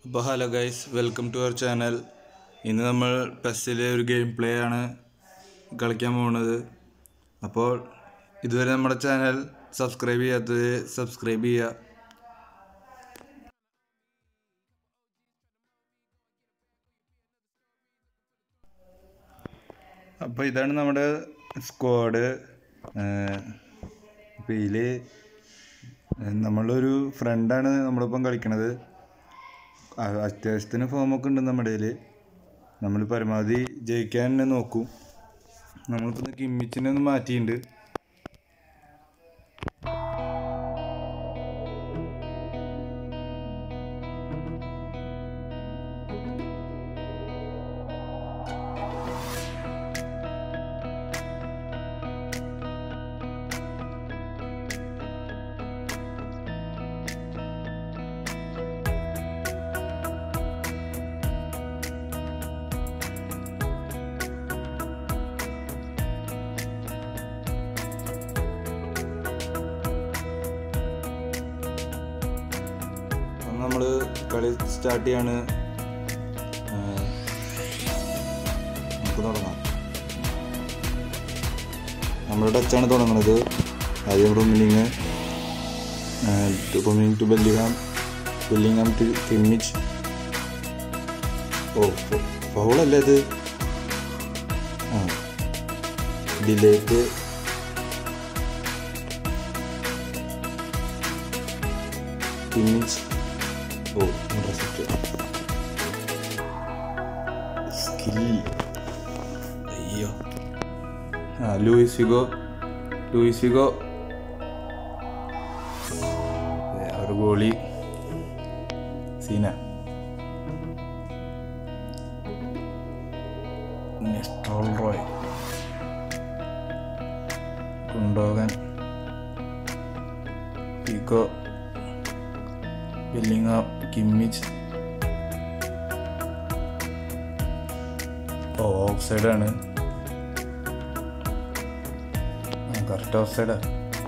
അപ്പോൾ hello guys welcome to our channel ഇന്ന് നമ്മൾ പെസ്സിലെ ഒരു ഗെയിം പ്ലേ ആണ് കളിക്കാൻ പോകുന്നത് അപ്പോൾ ഇതുവരെ നമ്മുടെ ചാനൽ സബ്സ്ക്രൈബ് ചെയ്യാത്തത് സബ്സ്ക്രൈബ് ചെയ്യുക അപ്പോൾ ഇതാണ് നമ്മുടെ സ്ക്വാഡ് അപ്പോൾ ഇതിൽ നമ്മളൊരു ഫ്രണ്ടാണ് നമ്മളിപ്പം കളിക്കണത് ആ- അത്യാവശ്യത്തിന് ഫോമൊക്കെ ഉണ്ട് നമ്മുടെ കയ്യിൽ നമ്മൾ പരമാവധി ജയിക്കാൻ തന്നെ നോക്കും നമ്മളിപ്പോൾ കിമ്മിച്ചിനെ ഒന്ന് മാറ്റിയിട്ടുണ്ട് നമ്മൾ കളി സ്റ്റാർട്ട് ചെയ്യാണ് ആ, നമുക്ക് തുടങ്ങാം നമ്മുടെ ടച്ചാണ് തുടങ്ങുന്നത് ആദ്യം Rummenigge Rummenigge to Bellingham Bellingham to Kimmich ഓ ഫൗളല്ലേ ഇത് ആ ഡിലേക്ക് കിമ്മിച്ച് ഓ ഇൻട്രസ്റ്റ് സ്കിൽ അയ്യോ ആ ലൂയിസ് ഫിഗോ ലൂയിസ് ഫിഗോ ഏ, ഒരു ഗോളി സീന നെസ്ട്രോൾ റോയ് കുണ്ടോകൻ ഫിഗോ ബില്ലിങ്ങ കിമ്മിച്ച് ഓ ഓഫ് സൈഡാണ് കറക്റ്റ് ഓഫ് സൈഡാ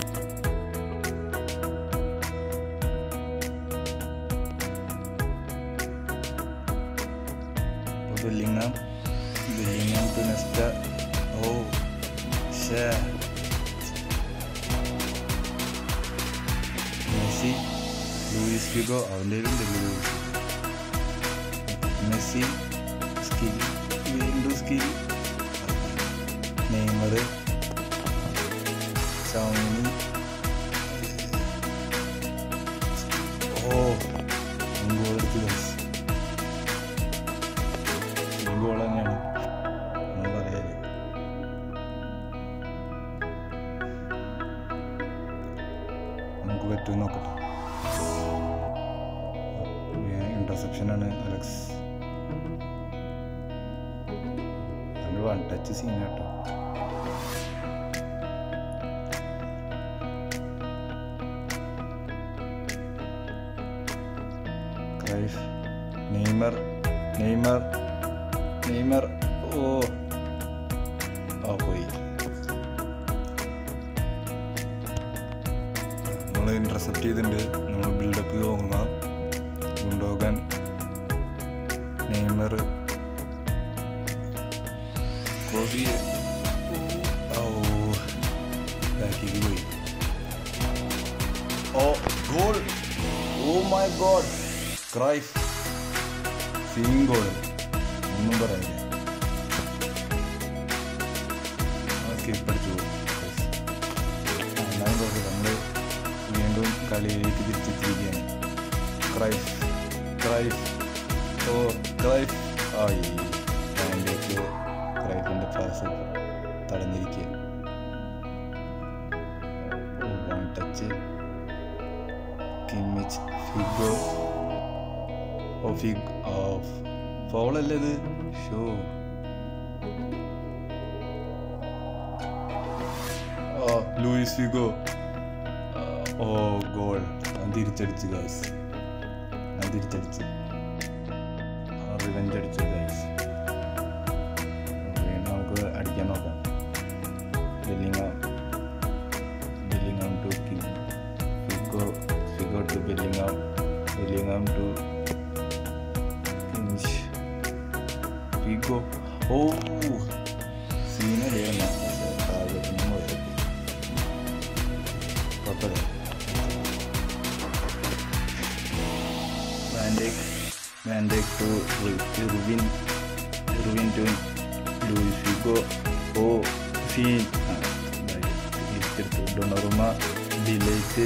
ബില്ലിങ്ങ ബില്ലിങ്ങ ടു നെസ്റ്റ ഓ ഷേ മെസ്സി ലൂയിസ് ഫിഗോ അവൻ്റെ ഉണ്ട് ലൂയിസ് മെസ്സി സ്കിൽ വീണ്ടും സ്കിൽ നെയ്മർ ചൗമിനി ഓ ഗോൾ എടുത്ത് ഗൈസ് ഗോൾ തന്നെയാണ് ഒന്നും പറയാല് നമുക്ക് പറ്റുമെന്ന് നോക്കട്ടെ ഇന്റർസെപ്ഷൻ ആണ് അലക്സ് നമ്മൾ വൺ ടച്ച് സീൻ കേട്ടോ ക്രൈഫ് നെയ്മർ നെയ്മർ നെയ്മർ ഓ ആ പോയി നമ്മൾ ഇന്റർസെപ്റ്റ് ചെയ്തിട്ടുണ്ട് നമ്മൾ ബിൽഡപ്പ് നോക്കുക ഗുണ്ടോഗൻ നെയ്മർ കോഫി ഓ ബാക്കിലേക്ക് പോയി ഓ goal oh my god Cruyff scene goal ഒന്നും പറയാനില്ല സ്കിപ്പടിച്ചു എന്നാലും കുഴപ്പമില്ല നമ്മൾ വീണ്ടും കളിയിലേക്ക് തിരിച്ചെത്തിയിരിക്കുകയാണ് ക്രൈഫ് ക്രൈഫ് ഓ ക്രൈഫ് ആയി അതിൻ്റെയൊക്കെ ക്രൈഫിൻ്റെ പാസ് തടഞ്ഞിരിക്കുക വൺ ടച്ച് കിമ്മിച്ച് ഫിഗോ ഓ ഫിഗ് ഓഫ് ഫൗളല്ലേ ഇത് ഷോ ഓ ലൂയിസ് ഫിഗോ ഓ ഗോൾ ഞാൻ തിരിച്ചടിച്ചു ഗൈസ് ഞാൻ തിരിച്ചടിച്ചു റിവെഞ്ച് അടിച്ചു ഗൈസ് വീണ്ടും നമുക്ക് അടിക്കാൻ നോക്കാം Bellingham Bellingham to Figo Figo to Bellingham Bellingham to Figo ഓ സീനടിയാണ് പക്ഷേ താഴോട്ടൊന്നും പോയത് കുഴപ്പമില്ല Van Dijk Van Dijk to Ruben Ruben to Luis Figo ഓ സീൻ ഡൊണറുമ ഡിലേറ്റ്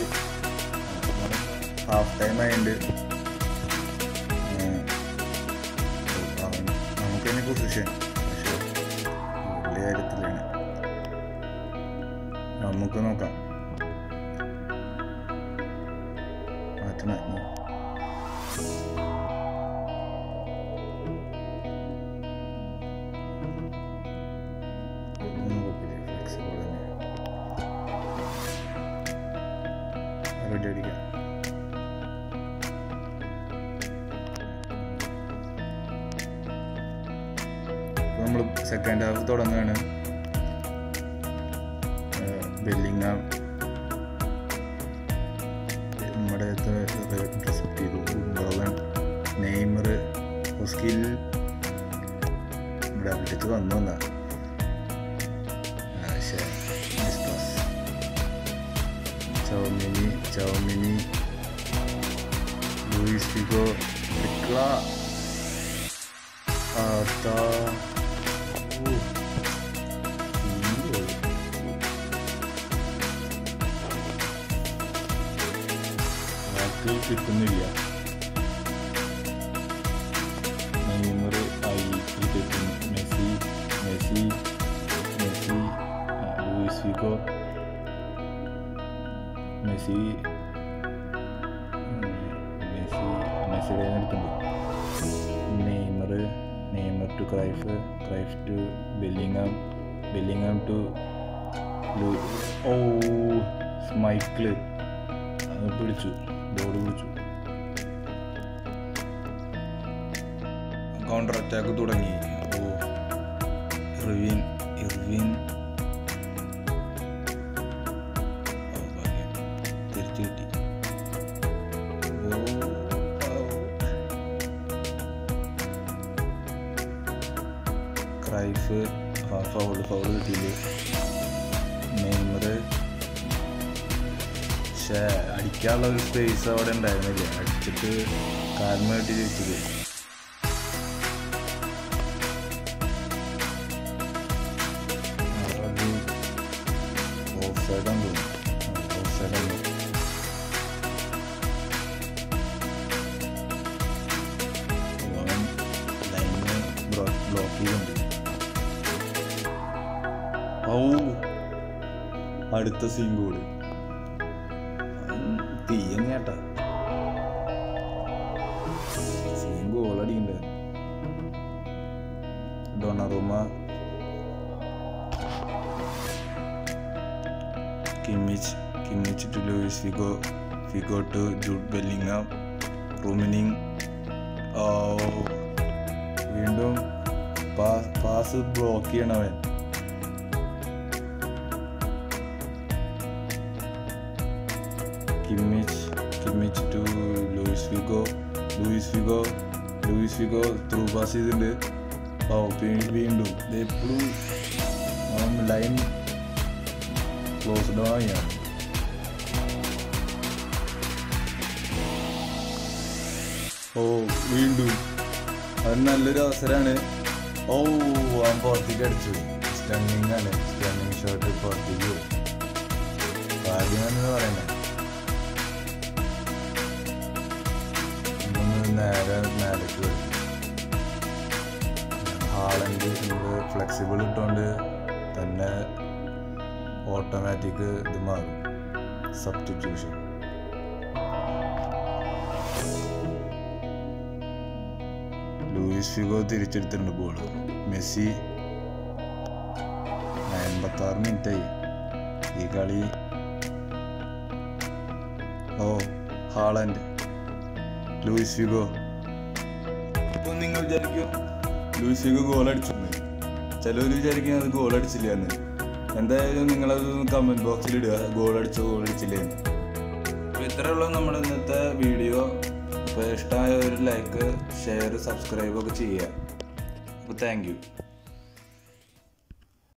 ഹാഫ് ടൈം ആയതുകൊണ്ട് നമുക്ക് തന്നെ പൊസിഷൻ പക്ഷേ വലിയ കാര്യത്തിലാണ് നമുക്ക് നോക്കാം മാറ്റണം ഇനി. ഒന്നും കുഴപ്പമില്ല ഫ്ലെക്സിബിൾ തന്നെ റെഡി അടിക്കാം നമ്മൾ സെക്കൻഡ് ഹാഫ് തുടങ്ങുകയാണ് ബെല്ലിങ്ങാം നമ്മുടെ റെസിപ്റ്റ് ചെയ്തു ബോവൻ നെയ്മർ ഹുസ്കിൽ ഡബിൾ ടച്ച് വന്നു എന്നാ ചൗമിനി ചൗമിനി ലൂയിസ് ഫിഗോ ഡിക്ല ആത്താ ഓ ഈ goal. വാക്കുകൾ കിട്ടുന്നില്ല നെയ്മർ ആയി ക്രിക്കറ്റ് മെസ്സി മെസ്സി മെസ്സി ആ, ലൂയിസ് ഫിഗോ മെസ്സി ഉം, മെസ്സി മെസ്സിയുടെ എടുക്കുന്നുണ്ട് Neymar Neymar to Cruyff Cruyff to Bellingham Bellingham to ഓ സ്മൈക്കിള് അത് പിടിച്ചു ബോൾ പിടിച്ചു കൗണ്ടർ അറ്റാക്ക് തുടങ്ങി ഓ ഇർവിൻ ഇർവിൻ ഓ, ഭാഗ്യം. തിരിച്ചു കിട്ടി ഓ ഔ. ക്രൈഫ് ഫൗള് ഫൗള് കിട്ടിയില്ല നെയ്മർ പക്ഷേ അടിക്കാനുള്ള ഒരു സ്പേസ് അവിടെ ഉണ്ടായിരുന്നില്ല അടിച്ചിട്ട് കാൽമ കെട്ടി തിരിച്ചത് ഓഫ് സൈഡാന്ന് തോന്നുന്നു ഓഫ് സൈഡാണ് അവൻ ലൈനിന് ബ്ലോക്ക് ചെയ്തിട്ടുണ്ട് ഔ അടുത്ത സീൻ കൂടി തീയങ്ങേട്ടാ സീൻ ഗോളടിക്കണ്ട് Donnarumma Kimmich Kimmich to Luis Figo Figo to Jude Bellingham Rummenigge ഓ വീണ്ടും പാസ് ബ്ലോക്ക് ചെയ്യണവൻ Kimmich Kimmich to Luis Figo Luis Figo Luis Figo through pass ചെയ്തിട്ടുണ്ട് ഓ പിന്നെ വീണ്ടും ഇത് എപ്പോഴും അവൻ ലൈൻ ക്ലോസ് ഡൗൺ ആയാണ് ഓ വീണ്ടും അത് നല്ലൊരു അവസരമാണ് ഓ അവൻ പുറത്തേക്ക് അടിച്ചു സ്റ്റണ്ണിങ് ആണ് സ്റ്റണ്ണിങ് ഷോട്ട് പുറത്തേക്ക് പോയി ഭാഗ്യം എന്ന് പറയുന്നത് ഒന്ന് നേരെ മേലേക്ക് വരും ഹാളൻഡ് നമ്മൾ ഫ്ലെക്സിബിൾ ഇട്ടുകൊണ്ട് തന്നെ ഓട്ടോമാറ്റിക് ഇത് മാറും സബ്സ്റ്റിറ്റ്യൂഷൻ ലൂയിസ് ഫിഗോ തിരിച്ചെടുത്തിട്ടുണ്ട് ബോൾ മെസ്സി എൺപത്തി ആറ് മിനിറ്റായി ഈ കളി ഓ ഹാളൻഡ് ലൂയിസ് ഫിഗോ ഇപ്പൊ നിങ്ങൾ വിചാരിക്കും ലൂയിസ് ഫിഗോ ഗോൾ അടിച്ചു ചിലവർ വിചാരിക്കും അത് ഗോൾ അടിച്ചില്ല എന്ന് എന്തായാലും നിങ്ങളത് കമന്റ് ബോക്സിൽ ഇടുക ഗോൾ അടിച്ചോ ഗോൾ അടിച്ചില്ല എന്ന് അപ്പോൾ ഇത്രയുള്ള നമ്മുടെ ഇന്നത്തെ വീഡിയോ അപ്പോൾ ഇഷ്ടമായ ഒരു ലൈക്ക് ഷെയർ സബ്സ്ക്രൈബ് ഒക്കെ ചെയ്യുക അപ്പോൾ താങ്ക് യു